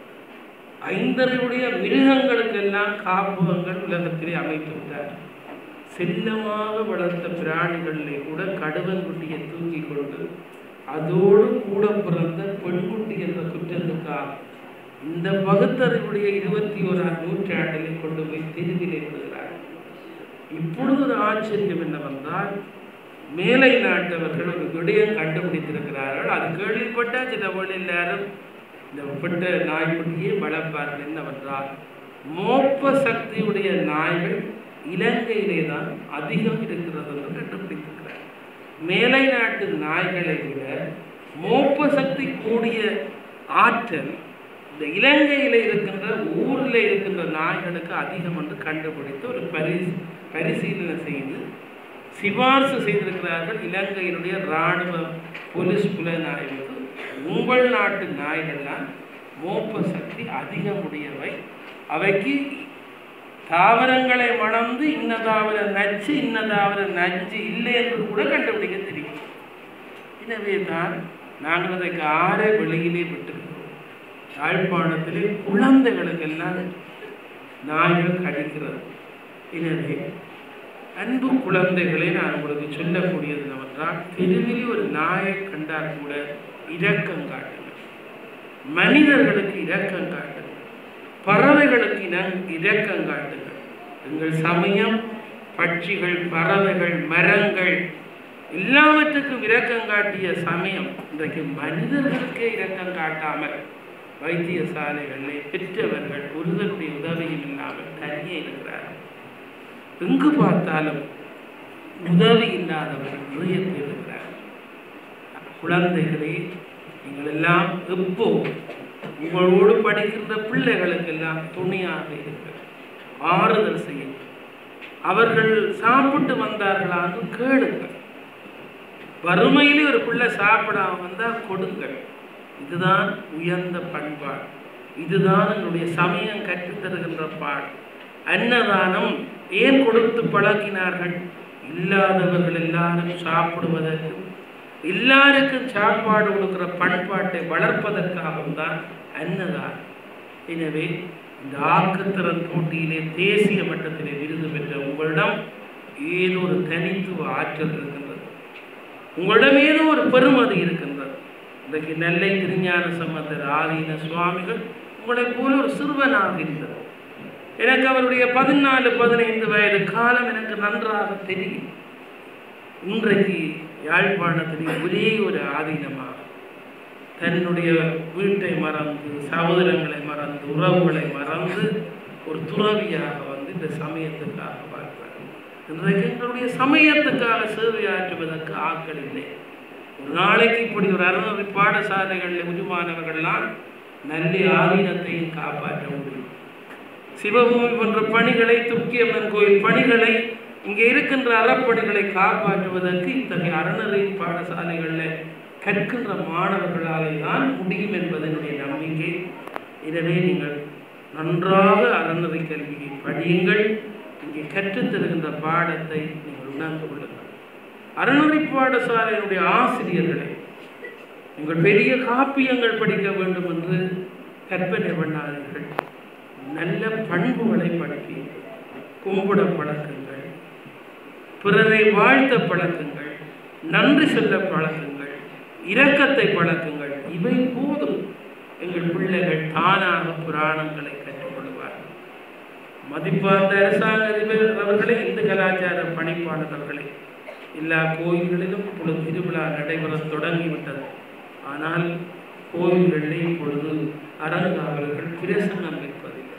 ஐந்தறிவுடைய மிருகங்களுக்கெல்லாம் காப்பகங்கள் உலகத்திலே அமைத்து விட்டார் செல்லமாக வளர்த்த பிராணிகளிலே கூட கடுவன்குட்டியை தூக்கி கொண்டு அதோடு கூட பிறந்த பெண்குட்டி என்ற குற்றத்துக்காக இந்த பகுத்தறிவுடைய இருபத்தி ஓராம் நூற்றாண்டிலே கொண்டு போய் தெருவிலே விடுகிறார் இப்பொழுது ஒரு ஆச்சரியம் என்னவென்றால் மேலை நாட்டவர்கள் ஒரு விடயம் கண்டுபிடித்திருக்கிறார்கள் அது கேள்விப்பட்ட சில வழி எல்லாரும் இந்த பெற்ற நாய்க்குட்டியை வளர்ப்பார்கள் என்னவென்றால் மோப்ப சக்தியுடைய நாய்கள் இலங்கையிலே தான் அதிகம் இருக்கிறது என்று கண்டுபிடித்திருக்கிறார் மேலை நாட்டு நாய்களை விட மோப்ப சக்தி கூடிய ஆற்றல் இந்த இலங்கையில் இருக்கின்ற ஊரில் இருக்கின்ற நாய்களுக்கு அதிகம் என்று கண்டுபிடித்து ஒரு பரிசு பரிசீலனை செய்து சிபார்சு செய்திருக்கிறார்கள் இலங்கையினுடைய இராணுவ போலீஸ் புலனாய்வுக்கு உங்கள் நாட்டு நாய்கள்லாம் மோப்ப சக்தி அதிகமுடையவை அவைக்கு தாவரங்களை மணந்து இன்ன தாவர நச்சு இன்ன தாவர நஞ்சு இல்லை என்று கூட கண்டுபிடிக்க தெரியும் எனவே தான் நாங்கள் அதற்கு ஆறே வெளியிலே விட்டுருக்கிறோம் யாழ்ப்பாணத்திலே குழந்தைகளுக்கெல்லாம் நாய்கள் கடிக்கிறது எனவே அன்பு குழந்தைகளை நான் உங்களுக்கு சொல்லக்கூடியது என்னவென்றால் தெருவில் ஒரு நாயை கண்டால் கூட இரக்கம் காட்டுங்கள் மனிதர்களுக்கு இரக்கம் காட்டுங்கள் பறவைகளுக்கு இனம் இரக்கம் காட்டுங்கள் எங்கள் சமயம் பட்சிகள் பறவைகள் மரங்கள் எல்லாவற்றுக்கும் இரக்கம் காட்டிய சமயம் இன்றைக்கு மனிதர்களுக்கே இரக்கம் காட்டாமல் வைத்தியசாலைகளிலே பெற்றவர்கள் ஒருவருடைய உதவியும் இல்லாமல் தனியே இருக்கிறார்கள் எங்கு பார்த்தாலும் உதவி இல்லாதவர்கள் நிறைய பேர் இருக்கிறார்கள் குழந்தைகளே நீங்கள் எல்லாம் எப்போ உங்களோடு படிக்கின்ற பிள்ளைகளுக்கெல்லாம் துணையாக இருங்கள் ஆறுதல் செய்யுங்கள் அவர்கள் சாப்பிட்டு வந்தார்களான்னு கேளுங்கள் வறுமையிலே ஒரு பிள்ளை சாப்பிடாம வந்தால் கொடுங்கள் இதுதான் உயர்ந்த பண்பாடு இதுதான் என்னுடைய சமயம் கற்றுத்தருகின்ற பாடு அன்னதானம் ஏன் கொடுத்து பழக்கினார்கள் இல்லாதவர்கள் எல்லாரும் சாப்பிடுவதற்கு எல்லாருக்கும் சாப்பாடு கொடுக்கிற பண்பாட்டை வளர்ப்பதற்காகவும் தான் அன்னதானம் எனவே இந்த ஆக்கத்திறன் போட்டியிலே தேசிய மட்டத்திலே விருது பெற்ற உங்களிடம் ஏதோ ஒரு தனித்துவ ஆற்றல் இருக்கின்றது உங்களிடம் ஏதோ ஒரு பெருமதி இருக்கின்றது இன்றைக்கு நெல்லை திருஞான சம்பந்தர் ஆதீன சுவாமிகள் உங்களை போல ஒரு சிறுவனாக இருந்தது எனக்கு அவருடைய பதினாலு பதினைந்து வயது காலம் எனக்கு நன்றாக தெரியும் இன்றைக்கு யாழ்ப்பாணத்திலே ஒரே ஒரு ஆதீனமாக தன்னுடைய வீட்டை மறந்து சகோதரங்களை மறந்து உறவுகளை மறந்து ஒரு துறவியாக வந்து இந்த சமயத்துக்காக பார்க்கிறார் இன்றைக்கு எங்களுடைய சமயத்துக்காக சேவையாற்றுவதற்கு ஆட்கள் இல்லை ஒரு நாளைக்கு இப்படி ஒரு அறநூறு பாடசாலைகளில் உருவானவர்கள்லாம் நல்ல ஆதீனத்தையும் காப்பாற்ற முடியும் சிவபூமி போன்ற பணிகளை துர்க்கியம்மன் கோயில் பணிகளை இங்கே இருக்கின்ற அறப்பணிகளை காப்பாற்றுவதற்கு இத்தகைய அறநெறி பாடசாலைகளில் கற்கின்ற மாணவர்களாலே தான் முடியும் என்பது என்னுடைய நம்பிக்கை எனவே நீங்கள் நன்றாக அறநெறி கல்வியை படியுங்கள் இங்கே கற்றுத்தருகின்ற பாடத்தை நீங்கள் உணர்ந்து கொள்ளுங்கள் அறநெறி பாடசாலையினுடைய ஆசிரியர்களை நீங்கள் பெரிய காப்பியங்கள் படிக்க வேண்டும் என்று கற்பனை பண்ணாதீர்கள் நல்ல பண்புகளை பற்றி கும்பிட பழக்குங்கள் பிறரை வாழ்த்த பழக்குங்கள் நன்றி சொல்ல பழக்குங்கள் இரக்கத்தை பழக்குங்கள் இவை போதும் எங்கள் பிள்ளைகள் தானாக புராணங்களை கற்றுக்கொள்வார்கள் மதிப்பார்ந்த அரசாங்க அதிபர் அவர்களே இந்து கலாச்சார பணிப்பாளர்களே எல்லா கோயில்களிலும் இப்பொழுது திருவிழா நடைபெற தொடங்கிவிட்டது ஆனால் கோயில்களில் இப்பொழுது அரங்காவலர்கள் பிரசங்கம் வைப்பதில்லை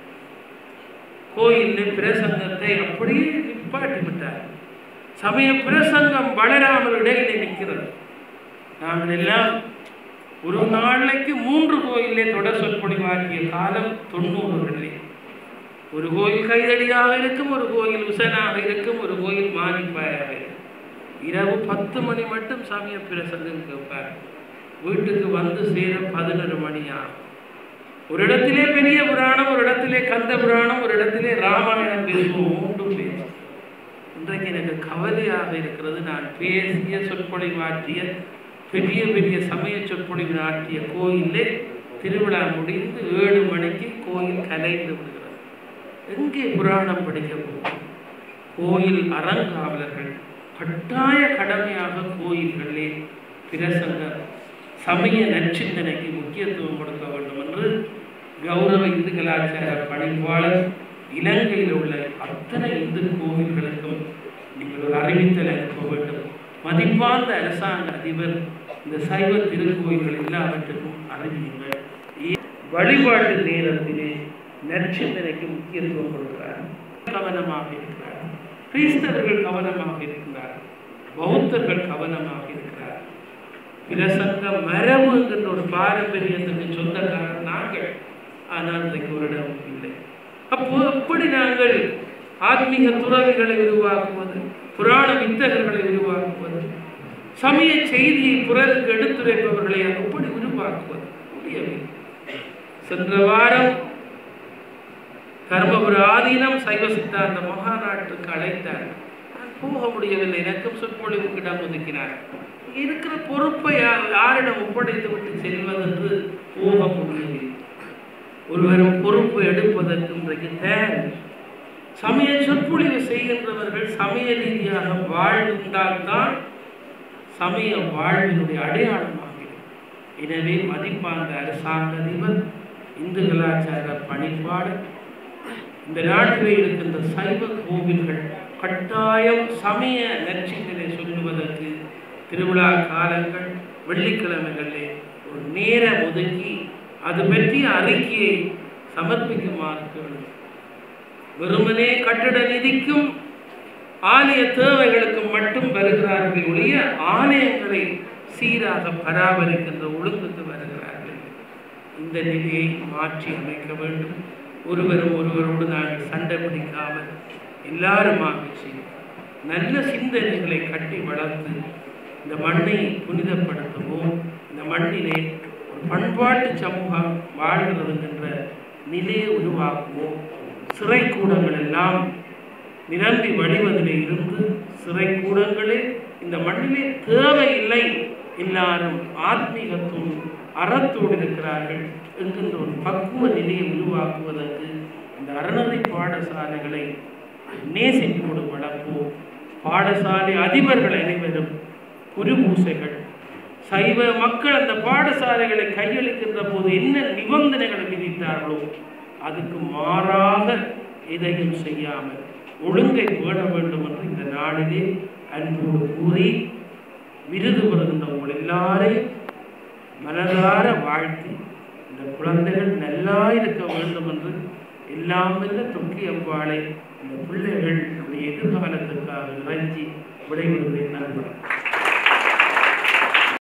கோயிலில் பிரசங்கத்தை அப்படியே நிப்பாட்டி விட்டார் சமய பிரசங்கம் வளராமல் இடையிலே நிற்கிறது நாங்கள் எல்லாம் ஒரு நாளைக்கு மூன்று கோயிலே தொடர் சொற்பொழிவாக்கிய காலம் தொண்ணூறுகளிலே ஒரு கோயில் கைதடியாக இருக்கும் ஒரு கோயில் உசனாக இருக்கும் ஒரு கோயில் மானிப்பாயாக இருக்கும் இரவு பத்து மணி மட்டும் சமய பிரசங்கம் கேட்பார் வீட்டுக்கு வந்து சேர பதினொரு மணி ஆகும் ஒரு இடத்திலே பெரிய புராணம் ஒரு இடத்திலே கந்த புராணம் ஒரு இடத்திலே ராமாயணம் பேசுவோம் மூன்றும் பேசும் இன்றைக்கு எனக்கு கவலையாக இருக்கிறது நான் பேசிய சொற்பொழிவாற்றிய பெரிய பெரிய சமய சொற்பொழிவு ஆற்றிய கோயிலே திருவிழா முடிந்து ஏழு மணிக்கு கோயில் கலைந்து விடுகிறது எங்கே புராணம் படிக்க போகும் கோயில் அறங்காவலர்கள் கட்டாய கடமையாக கோயில்களிலே பிரசங்க சமய நற்சிந்தனைக்கு முக்கியத்துவம் கொடுக்க வேண்டும் என்று கௌரவ இந்து கலாச்சார பணிப்பாளர் இலங்கையில் உள்ள அத்தனை இந்து கோவில்களுக்கும் நீங்கள் ஒரு அறிவித்தல் அனுப்ப வேண்டும் மதிப்பார்ந்த அரசாங்க அதிபர் இந்த சைவ திருக்கோயில்கள் எல்லாவற்றுக்கும் அறிவியுங்கள் ஏ- வழிபாட்டு நேரத்திலே நற்சிந்தனைக்கு முக்கியத்துவம் கொடுக்கிறார் கவனமாக இருக்கிறார் கிறிஸ்தவர்கள் கவனமாக இருக்கிறார் பௌத்தர்கள் கவனமாக இருக்கிறார் பிரசங்க மரபு என்கின்ற ஒரு பாரம்பரியத்துக்கு சொந்தக்காரர் நாங்கள் ஆனால் இன்றைக்கு ஒரு இடம் இல்லை அப்போ எப்படி நாங்கள் ஆத்மீக துறவிகளை உருவாக்குவது புராண வித்தகர்களை உருவாக்குவது சமய செய்தியை பிறருக்கு எடுத்துரைப்பவர்களை எப்படி உருவாக்குவது முடியவில்லை சென்ற வாரம் தர்மபுர ஆதீனம் சைவ சித்தாந்த மகாநாட்டுக்கு அழைத்தார் நான் போக முடியவில்லை எனக்கும் சொற்பொழிவுக்கு இடம் ஒதுக்கினார் இருக்கிற பொறுப்பை யா- யாரிடம் ஒப்படைத்து விட்டு செல்வதென்று போக முடியவில்லை ஒருவரும் பொறுப்பு எடுப்பதற்கு இன்றைக்கு தயார் சமய சொற்பொழிவு செய்கின்றவர்கள் சமய ரீதியாக வாழ்ந்தால்தான் சமய வாழ்வினுடைய அடையாளமாகிறது எனவே மதிப்பார்ந்த அரசாங்க அதிபர் இந்து கலாச்சார பணிப்பாளர் இந்த நாட்டில் இருக்கின்ற சைவ கோவில்கள் கட்டாயம் சமய நற்சிந்தனை சொல்லுவதற்கு திருவிழா காலங்கள் வெள்ளிக்கிழமைகளிலே ஒரு நேரம் ஒதுக்கி அது பற்றிய அறிக்கையை சமர்ப்பிக்குமாறு கேளுங்கள் வெறுமனே கட்டட நிதிக்கும் ஆலய தேவைகளுக்கும் மட்டும் வருகிறார்கள் ஒழிய ஆலயங்களை சீராக பராமரிக்கின்ற ஒழுங்குக்கு வருகிறார்கள் இந்த நிலையை மாற்றி அமைக்க வேண்டும் ஒருவரும் ஒருவரோடு நாங்கள் சண்டை பிடிக்காமல் எல்லாருமாக செய்வோம் நல்ல சிந்தனைகளை கட்டி வளர்த்து இந்த மண்ணை புனிதப்படுத்துவோம் இந்த மண்ணிலே ஒரு பண்பாட்டு சமூகம் வாழ்கிறது என்ற நிலையை உருவாக்குவோம் சிறை கூடங்கள் எல்லாம் நிரம்பி வழிவதிலே இருந்து சிறை கூடங்களே இந்த மண்ணிலே தேவையில்லை எல்லாரும் ஆத்மீகத்தோடு அறத்தோடு இருக்கிறார்கள் என்கின்ற ஒரு பக்குவ நிலையை உருவாக்குவதற்கு இந்த அறநெறி பாடசாலைகளை நேசிப்போடு வளர்ப்போம் பாடசாலை அதிபர்கள் அனைவரும் குருபூசைகள் சைவ மக்கள் அந்த பாடசாலைகளை கையளிக்கின்ற போது என்ன நிபந்தனைகளை விதித்தார்களோ அதுக்கு மாறாக எதையும் செய்யாமல் ஒழுங்கை பேண வேண்டும் என்று இந்த நாளிலே அன்போடு கூறி விருது பெறுகின்ற உங்கள் எல்லாரையும் மனதார வாழ்த்தி இந்த குழந்தைகள் நல்லா இருக்க வேண்டும் என்று எல்லாம் வல்ல தொக்கி அவ்வாளை இந்த பிள்ளைகள் நம்முடைய எதிர்காலத்திற்காக இறைஞ்சி விடைபெறுவதை நண்பர்கள்